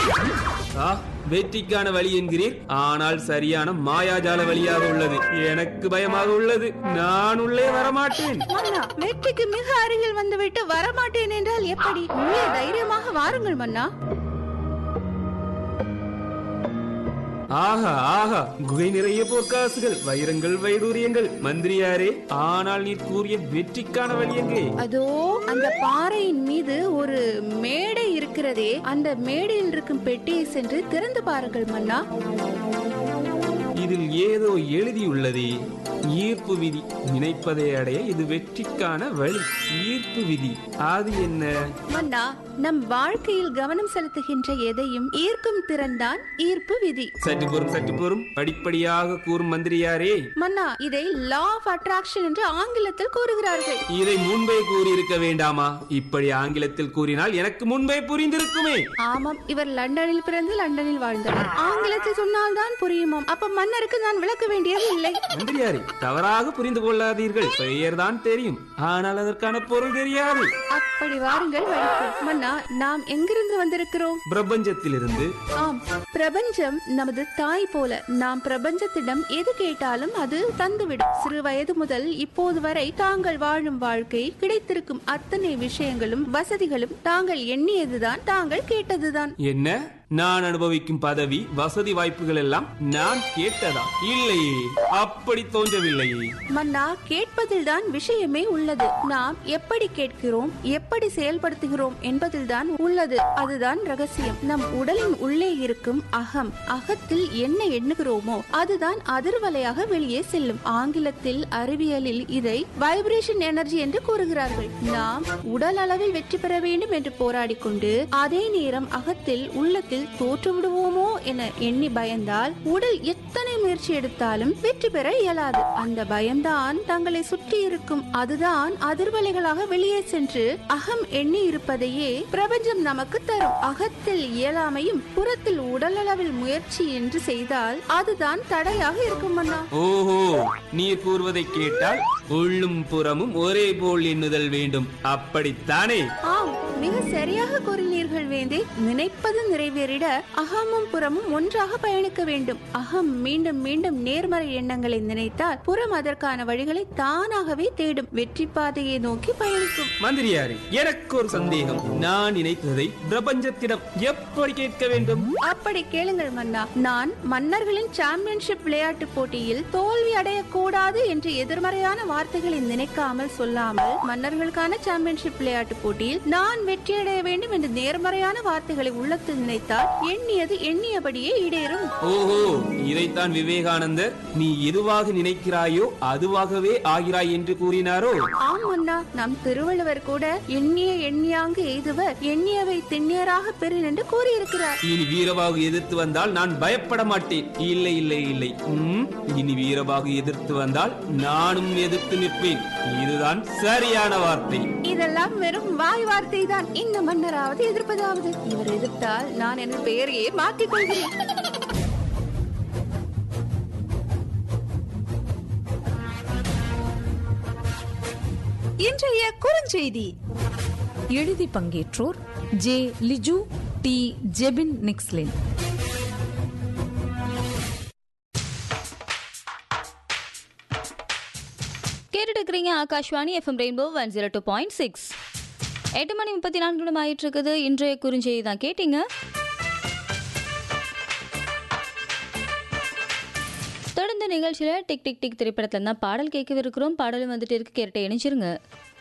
ஆ வெற்றிக்கான வழி என்கிறீர் ஆனால் சரியான மாயாஜால வழியாக உள்ளது எனக்கு பயமாக உள்ளது நான் உள்ளே வரமாட்டேன் மன்னா வெற்றிக்கு மிக அருகில் வந்துவிட்டு வரமாட்டேன் என்றால் எப்படி உள்ளே தைரியமாக வாருங்கள் மன்னா ஆஹா ஆஹா குகை நிறைய பொற்காசுகள் வைரங்கள் வைடூரியங்கள் மந்திரியாரே ஆனால் நீர் கூறிய வெற்றிக்கான வழி எங்கே அதோ அந்த பாறையின் மீது ஒரு மேடை இருக்கிறதே அந்த மேடையில் இருக்கும் பெட்டியை சென்று திறந்து பாருங்கள் மன்னா இதில் ஏதோ எழுதியுள்ளதே ஈர்ப்பு விதி நினைப்பதை அடைய இது வெற்றிக்கான வழி ஈர்ப்பு விதி அது என்ன மன்னா நம் வாழ்க்கையில் கவனம் செலுத்துகின்ற எதையும் ஈர்க்கும் திறன்தான் ஈர்ப்பு விதி சற்று பொறும் சற்று பொறும் படிப்படியாக கூறும் மந்திரியாரே மன்னா இதை லா ஆஃப் அட்ராக்ஷன் என்று ஆங்கிலத்தில் கூறுகிறார்கள் இதை முன்பே கூறியிருக்க வேண்டாமா இப்படி ஆங்கிலத்தில் கூறினால் எனக்கு முன்பே புரிந்திருக்குமே ஆமாம் இவர் லண்டனில் பிறந்து லண்டனில் வாழ்ந்தவர் ஆங்கிலத்தில் சொன்னால்தான் புரியுமாம் அப்ப மன்னருக்கு நான் விளக்க வேண்டியது இல்லை மந்திரியாரே தவறாக புரிந்து கொள்ளாதீர்கள் பெயர்தான் தெரியும் ஆனால் அதற்கான பொருள் தெரியாது அப்படி வாருங்கள் வழிக்கு மன்னா நாம் எங்கிருந்து வந்திருக்கிறோம் பிரபஞ்சத்திலிருந்து ஆம் பிரபஞ்சம் நமது தாய் போல நாம் பிரபஞ்சத்திடம் எது கேட்டாலும் அது தந்துவிடும் சிறு வயது முதல் இப்போது வரை தாங்கள் வாழும் வாழ்க்கை கிடைத்திருக்கும் அத்தனை விஷயங்களும் வசதிகளும் தாங்கள் எண்ணியதுதான் தாங்கள் கேட்டதுதான் என்ன நான் அனுபவிக்கும் பதவி வசதி வாய்ப்புகள் எல்லாம் நான் கேட்டதா இல்லையே அப்படி தோன்றவில்லையே மன்னா கேட்பதில் தான் விஷயமே உள்ளது நாம் எப்படி கேட்கிறோம் எப்படி செயல்படுத்துகிறோம் என்பதில் தான் உள்ளது அதுதான் ரகசியம் நம் உடலின் உள்ளே இருக்கும் அகம் அகத்தில் என்ன எண்ணுகிறோமோ அதுதான் அதிர்வலையாக வெளியே செல்லும் ஆங்கிலத்தில் அறிவியலில் இதை வைப்ரேஷன் எனர்ஜி என்று கூறுகிறார்கள் நாம் உடல் அளவில் வெற்றி பெற வேண்டும் என்று போராடிக் கொண்டு அதே நேரம் அகத்தில் உள்ளத்தில் தோற்று விடுவோமோ என எண்ணி பயந்தால் உடல் எத்தனை முயற்சி எடுத்தாலும் வெற்றி பெற இயலாது அந்த பயம்தான் தங்களை சுற்றி இருக்கும் அதுதான் அதிர்வலைகளாக வெளியே சென்று அகம் எண்ணி இருப்பதையே பிரபஞ்சம் நமக்கு தரும் அகத்தில் இயலாமையும் புறத்தில் உடலளவில் முயற்சி என்று செய்தால் அதுதான் தடையாக இருக்கும் அண்ணா ஓஹோ நீர் கூறுவதை கேட்டால் உள்ளும் புறமும் ஒரே போல் எண்ணுதல் வேண்டும் அப்படித்தானே ஆம் மிக சரியாக கூறினீர்கள் வேந்தே நினைப்பது நிறைவேறிட அகமும் புறமும் ஒன்றாக பயணிக்க வேண்டும் அகம் மீண்டும் மீண்டும் நேர்மறை எண்ணங்களை நினைத்தால் புறம் அதற்கான வழிகளை தானாகவே தேடும் வெற்றி பாதையை நோக்கி பயணிக்கும் மந்திரியாரே எனக்கு ஒரு சந்தேகம் நான் நினைத்ததை பிரபஞ்சத்திடம் எப்படி கேட்க வேண்டும் அப்படி கேளுங்கள் மன்னா நான் மன்னர்களின் சாம்பியன்ஷிப் விளையாட்டு போட்டியில் தோல்வி அடையக்கூடாது என்று எதிர்மறையான வார்த்தைகளை நினைக்காமல் சொல்லாமல் மன்னர்களுக்கான சாம்பியன்ஷிப் விளையாட்டு போட்டியில் நான் வெற்றியடைய வேண்டும் என்று நேர்மறையான வார்த்தைகளை உள்ளத்தில் நினைத்தால் எண்ணியது எண்ணியபடியே ஈடேறும் ஓஹோ இதைத்தான் விவேகானந்தர் நீ எதுவாக நினைக்கிறாயோ அதுவாகவே ஆகிறாய் என்று கூறினாரோ ஆம் மன்னா நம் திருவள்ளுவர் கூட எண்ணிய எண்ணியாங்கு எய்துவர் எண்ணியவை திண்ணியராக பெறின் என்று கூறியிருக்கிறார் இனி வீரபாகு எதிர்த்து வந்தால் நான் பயப்பட மாட்டேன் இல்லை இல்லை இல்லை ம், இனி வீரபாகு எதிர்த்து வந்தால் நானும் எதிர்த்து நிற்பேன் இதுதான் சரியான வார்த்தை இதெல்லாம் வெறும் வாய் வார்த்தை தான் இந்த மன்னராவது எதிர்ப்பதாவது இவர் எதிர்த்தால் நான் என் பெயரையே மாற்றிக் கொள்கிறேன் இன்றைய குறுஞ்செய்தி எழுதி பங்கேற்றோர் ஜே லிஜு டி ஜெபின் நிக்ஸ்லின் கேட்டுட்டு இருக்கிறீங்க Akashvani FM rainbow one zero two point six எட்டு மணி முப்பத்தி நான்கு நிமிடம் ஆயிட்டு இருக்குது இன்றைய குறுஞ்செய்தி தான் கேட்டீங்க தொடர்ந்து நிகழ்ச்சியில் டிக் டிக் டிக் திரைப்படத்துல தான் பாடல் கேட்கவிருக்கிறோம் பாடலும் வந்துட்டு இருக்கு கேட்டு இணைச்சிருங்க